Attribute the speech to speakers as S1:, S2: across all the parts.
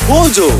S1: Mojo.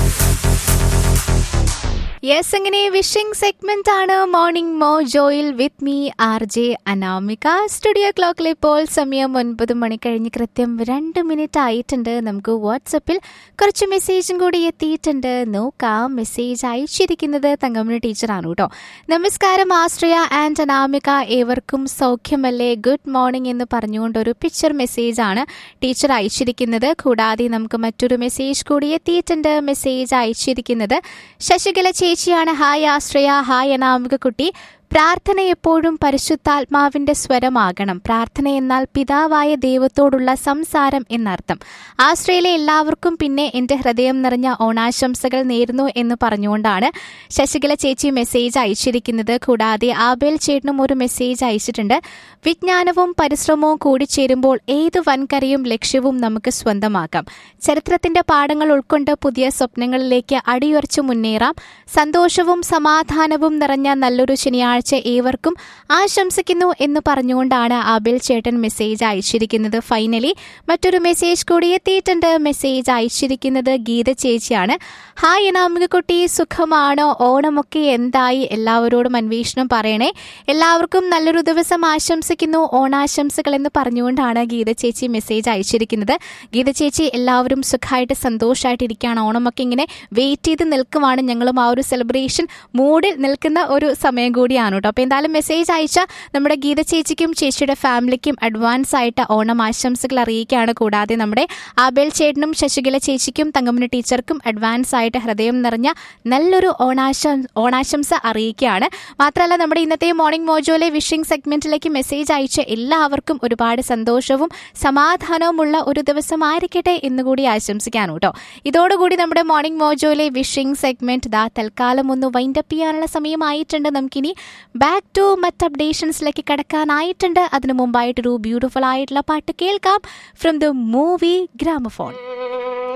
S2: Yes അങ്ങനെ wishing segment ആണ് morning മോജോയിൽ with me R J Anamika studio ക്ലോക്കിൽ ഇപ്പോൾ സമയം ഒൻപത് മണി കഴിഞ്ഞ് കൃത്യം രണ്ട് മിനിറ്റ് ആയിട്ടുണ്ട് നമുക്ക് വാട്സപ്പിൽ കുറച്ച് മെസ്സേജും കൂടി എത്തിയിട്ടുണ്ട് നോക്കാം മെസ്സേജ് അയച്ചിരിക്കുന്നത് തങ്കമണി ടീച്ചറാണ് കേട്ടോ നമസ്കാരം ആശ്രയ ആൻഡ് അനാമിക ഏവർക്കും സൗഖ്യമല്ലേ ഗുഡ് മോർണിംഗ് എന്ന് പറഞ്ഞുകൊണ്ട് ഒരു പിക്ചർ മെസ്സേജ് ആണ് ടീച്ചർ അയച്ചിരിക്കുന്നത് കൂടാതെ നമുക്ക് മറ്റൊരു മെസ്സേജ് കൂടി എത്തിയിട്ടുണ്ട് മെസ്സേജ് അയച്ചിരിക്കുന്നത് ശശികല ചേച്ചിയാണ് ഹായ് ആശ്രയ ഹായ് അനാമിക കുട്ടി പ്രാർത്ഥന എപ്പോഴും പരിശുദ്ധാത്മാവിന്റെ സ്വരമാകണം പ്രാർത്ഥന എന്നാൽ പിതാവായ ദൈവത്തോടുള്ള സംസാരം എന്നർത്ഥം ആശ്രയിലെ എല്ലാവർക്കും പിന്നെ എന്റെ ഹൃദയം നിറഞ്ഞ ഓണാശംസകൾ നേരുന്നു എന്ന് പറഞ്ഞുകൊണ്ടാണ് ശശികല ചേച്ചി മെസ്സേജ് അയച്ചിരിക്കുന്നത് കൂടാതെ ആബേൽ ചേട്ടനും ഒരു മെസ്സേജ് അയച്ചിട്ടുണ്ട് വിജ്ഞാനവും പരിശ്രമവും കൂടിച്ചേരുമ്പോൾ ഏത് വൻകരയും ലക്ഷ്യവും നമുക്ക് സ്വന്തമാക്കാം ചരിത്രത്തിന്റെ പാഠങ്ങൾ ഉൾക്കൊണ്ട് പുതിയ സ്വപ്നങ്ങളിലേക്ക് അടിയുറച്ചു മുന്നേറാം സന്തോഷവും സമാധാനവും നിറഞ്ഞ നല്ലൊരു ശനിയാഴ്ച ഏവർക്കും ആശംസിക്കുന്നു എന്ന് പറഞ്ഞുകൊണ്ടാണ് ആബിൽ ചേട്ടൻ മെസ്സേജ് അയച്ചിരിക്കുന്നത് ഫൈനലി മറ്റൊരു മെസ്സേജ് കൂടി എത്തിയിട്ടുണ്ട് മെസ്സേജ് അയച്ചിരിക്കുന്നത് ഗീത ചേച്ചിയാണ് ഹായ് കുട്ടി സുഖമാണോ ഓണമൊക്കെ എന്തായി എല്ലാവരോടും അന്വേഷണം പറയണേ എല്ലാവർക്കും നല്ലൊരു ദിവസം ആശംസിക്കുന്നു ഓണാശംസകൾ എന്ന് പറഞ്ഞുകൊണ്ടാണ് ഗീത ചേച്ചി മെസ്സേജ് അയച്ചിരിക്കുന്നത് ഗീത ചേച്ചി എല്ലാവരും സുഖമായിട്ട് സന്തോഷമായിട്ട് ഇരിക്കുകയാണ് ഓണമൊക്കെ ഇങ്ങനെ വെയിറ്റ് ചെയ്ത് നിൽക്കുവാണ് ഞങ്ങളും ആ ഒരു സെലിബ്രേഷൻ മൂഡിൽ നിൽക്കുന്ന ഒരു സമയം കൂടിയാണ് കേട്ടോ അപ്പോൾ എന്തായാലും മെസ്സേജ് അയച്ച നമ്മുടെ ഗീത ചേച്ചിക്കും ചേച്ചിയുടെ ഫാമിലിക്കും അഡ്വാൻസ് ആയിട്ട് ഓണം ആശംസകൾ അറിയിക്കുകയാണ് കൂടാതെ നമ്മുടെ ആബേൽ ചേട്ടനും ശശികല ചേച്ചിക്കും തങ്കമണി ടീച്ചർക്കും അഡ്വാൻസ് ആയിട്ട് ഹൃദയം നിറഞ്ഞ നല്ലൊരു ഓണാശം ഓണാശംസ അറിയിക്കുകയാണ് മാത്രമല്ല നമ്മുടെ ഇന്നത്തെ മോർണിംഗ് മോജോയിലെ വിഷിംഗ് സെഗ്മെന്റിലേക്ക് മെസ്സേജ് അയച്ച എല്ലാവർക്കും ഒരുപാട് സന്തോഷവും സമാധാനവുമുള്ള ഒരു ദിവസമായിരിക്കട്ടെ എന്നുകൂടി ആശംസിക്കാനും കേട്ടോ ഇതോടുകൂടി നമ്മുടെ മോർണിംഗ് മോജോയിലെ വിഷിംഗ് സെഗ്മെന്റ് ദാ തൽക്കാലം ഒന്ന് വൈൻഡപ്പ് ചെയ്യാനുള്ള സമയമായിട്ടുണ്ട് നമുക്കിനി ബാക്ക് ടു മറ്റ് അപ്ഡേഷൻസിലേക്ക് കടക്കാനായിട്ടുണ്ട് അതിനു മുമ്പായിട്ടൊരു ബ്യൂട്ടിഫുൾ ആയിട്ടുള്ള പാട്ട് കേൾക്കാം ഫ്രം ദ മൂവി ഗ്രാമഫോൺ